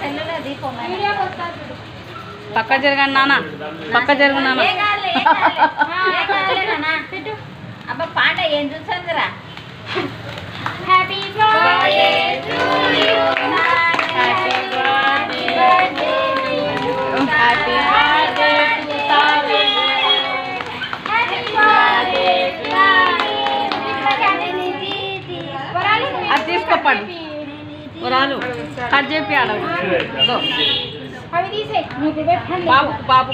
సెల్లులో దీపం పక్క జరగండి నాన్న పక్క జరుగు నాన్న ఏ కాదులే, ఏ కాదులే. ఏ కాదులే నాన్న. అబ్బా పాట ఏం చూస్తుందిరా happy birthday to you happy birthday happy birthday అది తీసుకోపండి వరాలు కట్ చెప్పి ఆడవు ఇదో. అవి తీసే మీకు పెట్టండి బాబు బాబు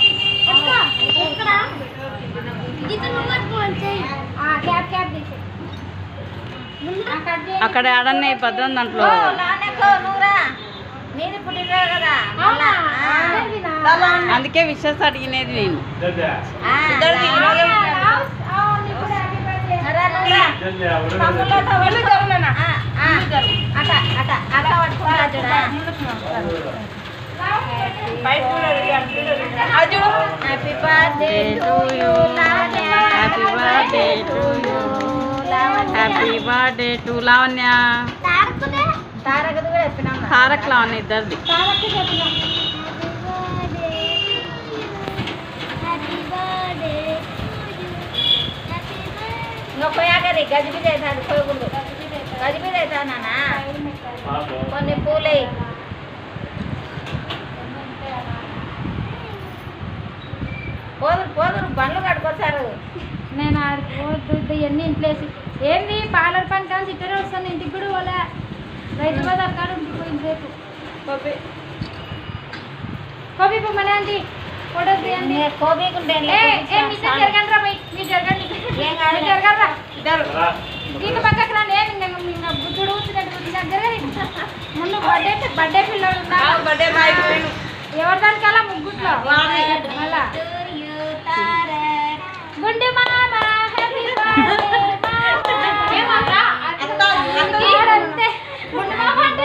క్యాప్ క్యాప్ తీసే అక్కడ ఆడనే భద్రం దాంట్లో నూరా నీది పుట్టినరోజు కదా మళ్ళా. ఆ. అందుకే విషస్ అడిగినది నేను ఆ. ఇద్దరిది ఈరోజే రా, నూరా. తమ్ముళ్ళతో పట్టుకో. ఆ, ఆ. అట అట అట పట్టుకుంటా చూడా happy birthday to you happy birthday to you happy birthday to Lavanya తారకది కూడా చెప్పినాం తారక్ లావణ్య ఇద్దరిది తారక్కి చెప్పినాం ఇంకా పోయాకరి గజిబిజి అవుతుంది పోయకుండా గజిబిజి అవుతానా కొన్ని పూలే పోదురు పోదురు బండ్లు కట్టుకొచ్చారు నేను ఆడికి పోతుంది ఎన్ని ఇంట్లో వేసి ఏంది పార్లర్ పని కానీ ఇక్కడే వస్తాను ఇంటికి కూడా పోలే రైతు బజార్ కాడ ఉండిపోయింది రేపు కోపి మన ఆంటీ ఫోటోస్ తీయండి కోబీకుంటే ఏ ఏ మీతో జరగండి రా బయ్ మీరు జరగండి ఏం కాదు. మీరు జరగండి రా దీని పక్కకు రా నేను ఇంకా మీ నా బుద్ధుడు వచ్చినట్టు బుద్ధి దగ్గర ముందు బర్త్డే బర్త్డే పిల్లలు ఉన్నారు ఎవరి దానికల్లా ముగ్గుట్లో అలా గుండు మామ హ్యాపీ బర్త్డే ఏమన్నా అంతే గుండు మామ అంటే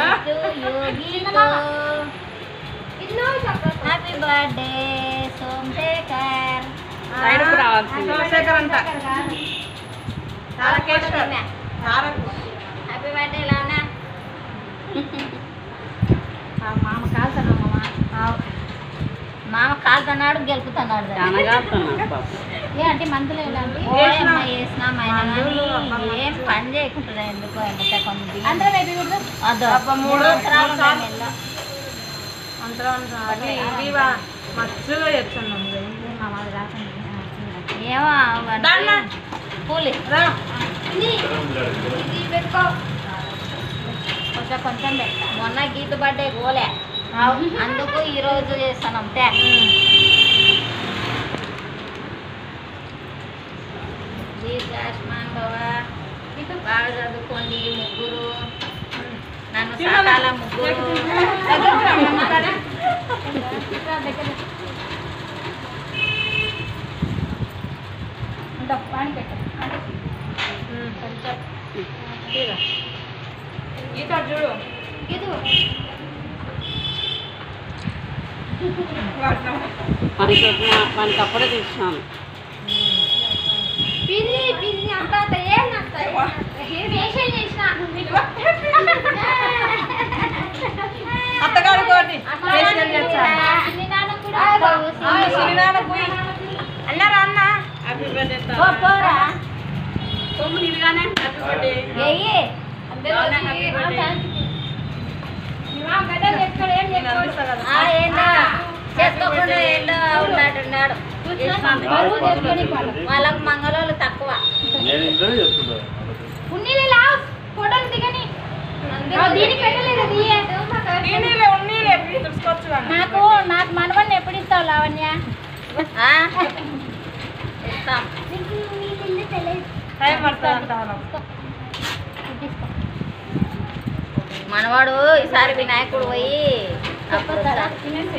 ఇల్లు చెప్పండి హ్యాపీ బర్త్డే సోమశేఖర్ సైడ్కు రావాల్సింది హ్యాపీ బర్త్డే లానా మామ కాల్తాను మామ మామ కాలుతున్నాడు గెలుపుతున్నాడు అనగాడుతున్నా బాబు ఏ అంటే మందులు ఎలాంటి ఓయమ్మ వేసినాం ఆయన కానీ ఏం పని చేయకుంటుంది ఎందుకో ఎంత కొంది అందరూ వేపి కూడా అదో మూడు సంవత్సరాలు ఉన్నాయి నెలలో. ఏమో అవన్నీ పూలి కొంచెం కొంచెం పెట్ట మొన్న గీత బర్త్డే గోలే అందుకు ఈ రోజు చేస్తున్నాం తే ఆయుష్మాన్ బాబా బాగా చదువుకోండి ముగ్గురు నన్ను సాకాల ముగ్గురు ఉంటా పాని పెట్టండి కొంచెం ఇది మనకి మనకి అప్పుడే తీసినాను పిల్లి పిల్లి అంత అంత ఏం అంత ఫేషియల్ చేసిన అత్తగారు కోటి ఫేషియల్ చేస్తా చిన్ని నాన్న కూడా అన్నారా అన్న హ్యాపీ బర్త్డే పో పోరా సొమ్ము నీవిగానే హ్యాపీ బర్త్డే ఏయి హ్యాపీ బర్త్డే గడ్డలు ఎక్కడ ఏం చేసుకోడు ఆ ఏంటో చేసుకోకుండా ఏంటో ఉన్నాడు బరువు చేసుకొని వాళ్ళు వాళ్ళకు మంగళోళ్ళు తక్కువ నేను ఇంట్లో చెప్తున్నాను ఉన్నీలే లావు ఫోటోలు దిగని ఆ, దీనికి పెట్టలేదు దియే నాకు నాకు మనవన్ని ఎప్పుడు ఇస్తావు లావణ్య ఆ? ఇస్తాం మనవాడు ఈసారి వినాయకుడు పోయి అప్పుడు వస్తాడు.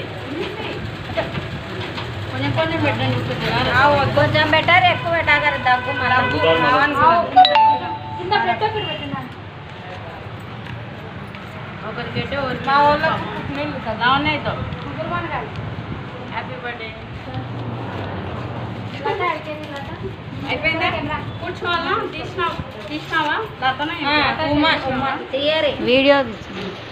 కొంచెం కొంచెం పెట్టండి కొంచెం బెటర్ ఎక్కువ పెట్టాలి దగ్గు మన కింద ప్లేట్ ఒకటి పెట్టినాను ఒకరికైతే మా వాళ్ళకు లావణ్య అవుతావు ముగ్గురు మనగాలి హ్యాపీ బర్త్డే లత అయిపోయింది లత అయిపోయిందా కూర్చోవాలా తీసినావు తీసినావా లతనే తీయరి వీడియో